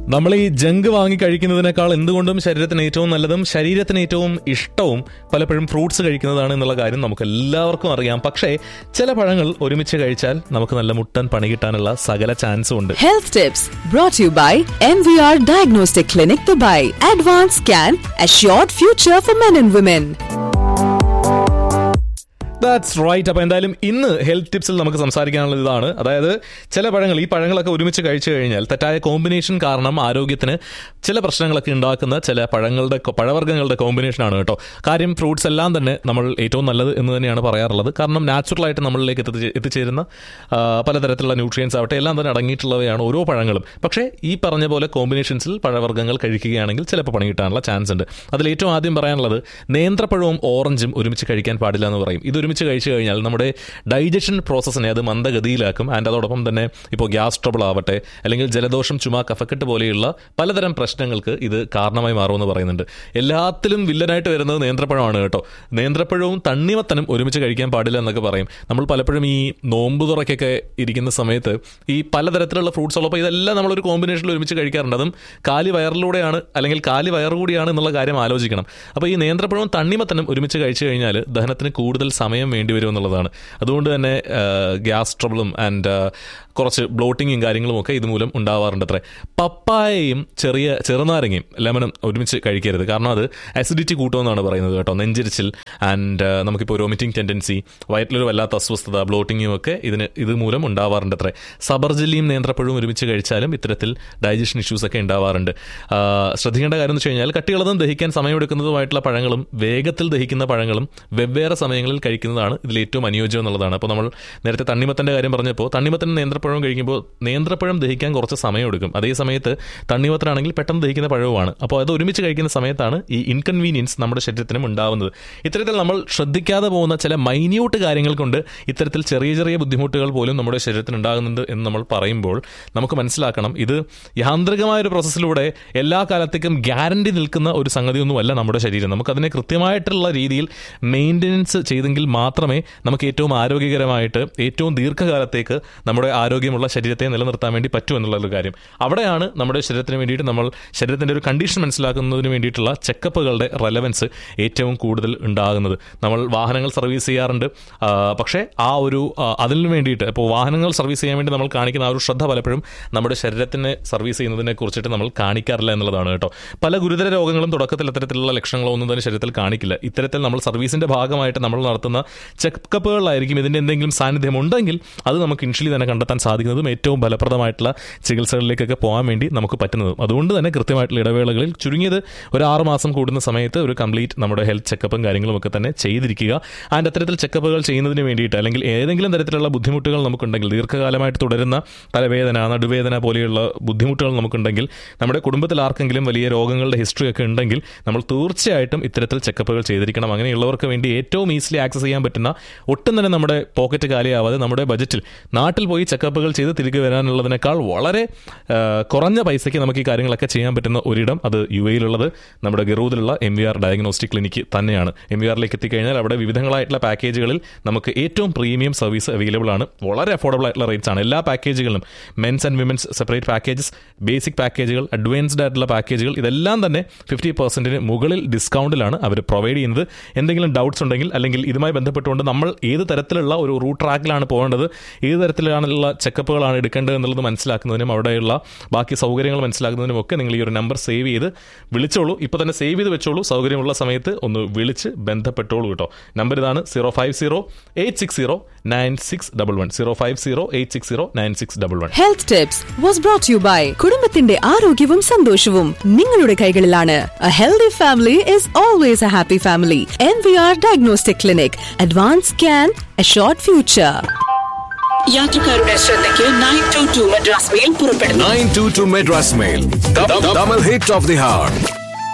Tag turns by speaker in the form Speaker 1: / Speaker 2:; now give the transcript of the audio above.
Speaker 1: നമ്മൾ ഈ ജങ്ക് വാങ്ങി കഴിക്കുന്നതിനേക്കാൾ എന്തുകൊണ്ടും ശരീരത്തിന് ഏറ്റവും നല്ലതും ശരീരത്തിന് ഏറ്റവും ഇഷ്ടവും പലപ്പോഴും ഫ്രൂട്ട്സ് കഴിക്കുന്നതാണ് എന്നുള്ള കാര്യം നമുക്ക് എല്ലാവർക്കും അറിയാം പക്ഷേ ചില പഴങ്ങൾ ഒരുമിച്ച് കഴിച്ചാൽ നമുക്ക് നല്ല മുട്ടൻ പണി കിട്ടാനുള്ള സകല ചാൻസും ഉണ്ട്
Speaker 2: Health tips brought to you by MVR Diagnostic Clinic Dubai. Advanced Scan, Assured Future for Men and Women.
Speaker 1: That's right അപ്പോൾ എന്തായാലും ഇന്ന് ഹെൽത്ത് ടിപ്സിൽ നമുക്ക് സംസാരിക്കാനുള്ളത് ഇതാണ് അതായത് ചില പഴങ്ങൾ ഈ പഴങ്ങളൊക്കെ ഒരുമിച്ച് കഴിച്ചു കഴിഞ്ഞാൽ തെറ്റായ കോമ്പിനേഷൻ കാരണം ആരോഗ്യത്തിന് ചില പ്രശ്നങ്ങളൊക്കെ ഉണ്ടാക്കുന്ന ചില പഴങ്ങളുടെ പഴവർഗ്ഗങ്ങളുടെ കോമ്പിനേഷനാണ് കേട്ടോ കാര്യം ഫ്രൂട്ട്സ് എല്ലാം തന്നെ നമ്മൾ ഏറ്റവും നല്ലത് എന്ന് തന്നെയാണ് പറയാറുള്ളത് കാരണം നാച്ചുറലായിട്ട് നമ്മളിലേക്ക് എത്തി എത്തിച്ചേരുന്ന ആ, പലതരത്തിലുള്ള ന്യൂട്രിയൻസ് ആവട്ടെ എല്ലാം തന്നെ അടങ്ങിയിട്ടുള്ളവയാണ് ഓരോ പഴങ്ങളും പക്ഷേ ഈ പറഞ്ഞ പോലെ കോമ്പിനേഷൻസിൽ പഴവർഗ്ഗങ്ങൾ കഴിക്കുകയാണെങ്കിൽ ചിലപ്പോൾ പണി കിട്ടാനുള്ള ചാൻസ് ഉണ്ട് അതിൽ ഏറ്റവും ആദ്യം പറയാനുള്ളത് നേന്ത്രപ്പഴവും ഓറഞ്ചും ഒരുമിച്ച് കഴിക്കാൻ പാടില്ല എന്ന് പറയും ഇത് ഒരുമിച്ച് കഴിച്ചു കഴിഞ്ഞാൽ നമ്മുടെ ഡൈജഷൻ പ്രോസസ്സിനെ അത് മന്ദഗതിയിലാക്കും ആൻഡ് അതോടൊപ്പം തന്നെ ഇപ്പോൾ ഗ്യാസ് ട്രബിൾ ആവട്ടെ അല്ലെങ്കിൽ ജലദോഷം ചുമ കഫക്കെട്ട് പോലെയുള്ള പലതരം പ്രശ്നങ്ങൾക്ക് ഇത് കാരണമായി മാറുമെന്ന് പറയുന്നുണ്ട് എല്ലാത്തിലും വില്ലനായിട്ട് വരുന്നത് നേന്ത്രപ്പഴമാണ് കേട്ടോ നേന്ത്രപ്പഴവും തണ്ണിമത്തനും ഒരുമിച്ച് കഴിക്കാൻ പാടില്ല എന്നൊക്കെ പറയും നമ്മൾ പലപ്പോഴും ഈ നോമ്പ് തുറക്കൊക്കെ ഇരിക്കുന്ന സമയത്ത് ഈ പലതരത്തിലുള്ള ഫ്രൂട്ട്സ് ഉള്ളപ്പോൾ ഇതെല്ലാം നമ്മളൊരു കോമ്പിനേഷനിൽ ഒരുമിച്ച് കഴിക്കാറുണ്ട് അതും കാലി വയറിലൂടെയാണ് അല്ലെങ്കിൽ കാലി വയറ് കൂടിയാണ് എന്നുള്ള കാര്യം ആലോചിക്കണം അപ്പോൾ ഈ നേന്ത്രപ്പഴവും തണ്ണിമത്തനും ഒരുമിച്ച് കഴിച്ചു കഴിഞ്ഞാൽ ദഹനത്തിന് കൂടുതൽ സമയം വേണ്ടി വരും എന്നുള്ളതാണ് അതുകൊണ്ട് തന്നെ ഗ്യാസ് ട്രബിളും ആൻഡ് കുറച്ച് ബ്ലോട്ടിങ്ങും കാര്യങ്ങളും ഒക്കെ ഇതുമൂലം ഉണ്ടാവാറുണ്ട് അത്രേ പപ്പായയും ചെറിയ ചെറുനാരങ്ങയും ലെമനും ഒരുമിച്ച് കഴിക്കരുത് കാരണം അത് അസിഡിറ്റി കൂട്ടുമെന്നാണ് പറയുന്നത് കേട്ടോ നെഞ്ചിരിച്ചിൽ ആൻഡ് നമുക്കിപ്പോൾ ഒരു വൊമിറ്റിംഗ് ടെൻഡൻസി വയറ്റിലൊരു വല്ലാത്ത അസ്വസ്ഥത ബ്ലോട്ടിങ്ങും ഒക്കെ ഇതിന് ഇത് മൂലം ഉണ്ടാവാറുണ്ട് അത്രേ സബർജല്ലിയും നേന്ത്രപ്പഴവും ഒരുമിച്ച് കഴിച്ചാലും ഇത്തരത്തിൽ ഡൈജഷൻ ഇഷ്യൂസ് ഒക്കെ ഉണ്ടാവാറുണ്ട് ആ, ശ്രദ്ധിക്കേണ്ട കാര്യം എന്ന് വെച്ച് കഴിഞ്ഞാൽ കട്ടികളതും ദഹിക്കാൻ സമയമെടുക്കുന്നതുമായിട്ടുള്ള പഴങ്ങളും വേഗത്തിൽ ദഹിക്കുന്ന പഴങ്ങളും വെവ്വേറെ സമയങ്ങളിൽ കഴിക്കുന്നതാണ് ഇതിൽ ഏറ്റവും അനുയോജ്യം എന്നുള്ളതാണ് അപ്പോൾ നമ്മൾ നേരത്തെ തണ്ണിമത്തൻ്റെ കാര്യം പറഞ്ഞപ്പോൾ തണ്ണിമത്തനും നേന്ത്രപ്പഴവും കഴിക്കുമ്പോൾ നേന്ത്രപ്പഴം ദഹിക്കാൻ കുറച്ച് സമയമെടുക്കും അതേ സമയത്ത് തണ്ണിമത്തനാണെങ്കിൽ പെട്ടെന്ന് ദഹിക്കുന്ന പഴവുമാണ് അപ്പോൾ അത് ഒരുമിച്ച് കഴിക്കുന്ന സമയത്താണ് ഈ ഇൻകൺവീനിയൻസ് നമ്മുടെ ശരീരത്തിനും ഉണ്ടാവുന്നത് ഇത്തരത്തിൽ നമ്മൾ ശ്രദ്ധിക്കാതെ പോകുന്ന ചില മൈന്യൂട്ട് കാര്യങ്ങൾ കൊണ്ട് ഇത്തരത്തിൽ ചെറിയ ചെറിയ ബുദ്ധിമുട്ടുകൾ പോലും നമ്മുടെ ശരീരത്തിന് ഉണ്ടാകുന്നുണ്ട് എന്ന് നമ്മൾ പറയുമ്പോൾ നമുക്ക് മനസ്സിലാക്കണം ഇത് യാന്ത്രികമായ ഒരു പ്രോസസ്സിലൂടെ എല്ലാ കാലത്തേക്കും ഗ്യാരണ്ടി നിൽക്കുന്ന ഒരു സംഗതിയൊന്നുമല്ല നമ്മുടെ ശരീരം നമുക്കതിനെ കൃത്യമായിട്ടുള്ള രീതിയിൽ മെയിൻ്റനൻസ് ചെയ്തെങ്കിൽ മാത്രമേ നമുക്ക് ഏറ്റവും ആരോഗ്യകരമായിട്ട് ഏറ്റവും ദീർഘകാലത്തേക്ക് നമ്മുടെ ആരോഗ്യമുള്ള ശരീരത്തെ നിലനിർത്താൻ വേണ്ടി പറ്റൂ എന്നുള്ള ഒരു കാര്യം അവിടെയാണ് നമ്മുടെ ശരീരത്തിന് വേണ്ടിയിട്ട് നമ്മൾ ശരീരത്തിൻ്റെ ഒരു കണ്ടീഷൻ മനസ്സിലാക്കുന്നതിന് വേണ്ടിയിട്ടുള്ള ചെക്കപ്പുകളുടെ റെലവൻസ് ഏറ്റവും കൂടുതൽ ഉണ്ടാകുന്നത് നമ്മൾ വാഹനങ്ങൾ സർവീസ് ചെയ്യാറുണ്ട് ആ, പക്ഷേ ആ ഒരു ആ, അതിന് വേണ്ടിയിട്ട് ഇപ്പോൾ വാഹനങ്ങൾ സർവീസ് ചെയ്യാൻ വേണ്ടി നമ്മൾ കാണിക്കുന്ന ആ ഒരു ശ്രദ്ധ പലപ്പോഴും നമ്മുടെ ശരീരത്തിനെ സർവീസ് ചെയ്യുന്നതിനെ കുറിച്ചിട്ട് നമ്മൾ കാണിക്കാറില്ല എന്നുള്ളതാണ് കേട്ടോ പല ഗുരുതര രോഗങ്ങളും തുടക്കത്തിൽ അത്തരത്തിലുള്ള ലക്ഷണങ്ങളോ ഒന്നും തന്നെ ശരീരത്തിൽ കാണിക്കില്ല ഇത്തരത്തിൽ നമ്മൾ സർവീസിന്റെ ഭാഗമായിട്ട് നമ്മൾ നടത്തുന്ന ചെക്കപ്പുകളിലായിരിക്കും ഇതിന്റെ എന്തെങ്കിലും സാന്നിധ്യം ഉണ്ടെങ്കിൽ അത് നമുക്ക് ഇൻഷ്യലി തന്നെ കണ്ടെത്താൻ സാധിക്കുന്നതും ഏറ്റവും ഫലപ്രദമായിട്ടുള്ള ചികിത്സകളിലേക്കൊക്കെ പോകാൻ വേണ്ടി നമുക്ക് പറ്റുന്നതും അതുകൊണ്ട് തന്നെ കൃത്യമായിട്ടുള്ള ഇടവേളകളിൽ ചുരുങ്ങിയത് ഒരു ആറ് മാസം കൂടുന്ന സമയത്ത് ഒരു കംപ്ലീറ്റ് നമ്മുടെ ഹെൽത്ത് ചെക്കപ്പും കാര്യങ്ങളും ഒക്കെ തന്നെ ചെയ്തിരിക്കുക ആൻഡ് അത്തരത്തിൽ ചെക്കപ്പുകൾ ചെയ്യുന്നതിന് വേണ്ടിയിട്ട് അല്ലെങ്കിൽ ഏതെങ്കിലും തരത്തിലുള്ള ബുദ്ധിമുട്ടുകൾ നമുക്കുണ്ടെങ്കിൽ ദീർഘകാലമായിട്ട് തുടരുന്ന തലവേദന നടുവേദന പോലെയുള്ള ബുദ്ധിമുട്ടുകൾ നമുക്കുണ്ടെങ്കിൽ നമ്മുടെ കുടുംബത്തിൽ ആർക്കെങ്കിലും വലിയ രോഗങ്ങളുടെ ഹിസ്റ്ററി ഒക്കെ ഉണ്ടെങ്കിൽ നമ്മൾ തീർച്ചയായിട്ടും ഇത്തരത്തിൽ ചെക്കപ്പുകൾ ചെയ്തിരിക്കണം അങ്ങനെയുള്ളവർക്ക് വേണ്ടി ഏറ്റവും ഈസിലി ആക്സസ് ചെയ്യാൻ പറ്റുന്ന ഒട്ടും തന്നെ നമ്മുടെ പോക്കറ്റ് കാലിയാവാതെ നമ്മുടെ ബജറ്റിൽ നാട്ടിൽ പോയി ചെക്കപ്പുകൾ ചെയ്ത് തിരികെ വരാനുള്ളതിനേക്കാൾ വളരെ ആ, കുറഞ്ഞ പൈസയ്ക്ക് നമുക്ക് ഈ കാര്യങ്ങളൊക്കെ ചെയ്യാൻ പറ്റുന്ന ഒരിടം അത് യു എയിലുള്ളത് നമ്മുടെ ഗറൂദിലുള്ള M V R diagnostic clinic തന്നെയാണ് എം വി ആറിലേക്ക് എത്തിക്കഴിഞ്ഞാൽ അവിടെ വിവിധങ്ങളായിട്ടുള്ള പാക്കേജുകളിൽ നമുക്ക് ഏറ്റവും പ്രീമിയം സർവീസ് അവൈലബിൾ ആണ് വളരെ അഫോർഡബിൾ ആയിട്ടുള്ള റേറ്റ്സ് ആണ് എല്ലാ പാക്കേജുകളിലും men's and women's separate packages basic പാക്കേജുകൾ അഡ്വാൻസ്ഡ് ആയിട്ടുള്ള പാക്കേജുകൾ ഇതെല്ലാം തന്നെ ഫിഫ്റ്റി പെർസെൻറ്റിന് മുകളിൽ ഡിസ്കൗണ്ടിലാണ് അവർ പ്രൊവൈഡ് ചെയ്യുന്നത് എന്തെങ്കിലും ഡൗട്ട്സ് ഉണ്ടെങ്കിൽ അല്ലെങ്കിൽ ഇതുമായി ബന്ധപ്പെട്ടുകൊണ്ട് നമ്മൾ ഏത് തരത്തിലുള്ള ഒരു റൂട്ട് ട്രാക്കിലാണ് പോകേണ്ടത് ഏത് തരത്തിലുള്ള ചെക്കപ്പുകളാണ് എടുക്കേണ്ടത് എന്നുള്ളത് മനസ്സിലാക്കുന്നതിനും അവിടെയുള്ള ബാക്കി സൗകര്യങ്ങൾ മനസ്സിലാക്കുന്നതിനും ഒക്കെ നിങ്ങൾ ഈ ഒരു നമ്പർ സേവ് ചെയ്ത് വിളിച്ചോളൂ ഇപ്പോൾ തന്നെ സേവ് ചെയ്ത് വെച്ചോളൂ സൗകര്യമുള്ള സമയത്ത് ഒന്ന് വിളിച്ച് ബന്ധപ്പെട്ടോളൂ കേട്ടോ നമ്പർ ഇതാണ് zero five zero eight six zero nine six double one zero five zero eight six zero nine six double one
Speaker 2: Health tips was brought to you by കുടുംബത്തിന്റെ ആരോഗ്യവും സന്തോഷവും നിങ്ങളുടെ കൈകളിലാണ് A healthy family is always a happy family. MVR Diagnostic Clinic. Advanced Scan, Assured Future.
Speaker 3: യാത്രക്കാരുടെ ശ്രദ്ധയ്ക്ക് nine two two Madras mail പുറപ്പെടുന്നു
Speaker 4: 922 Madras Mail. The, the, double hit of the heart.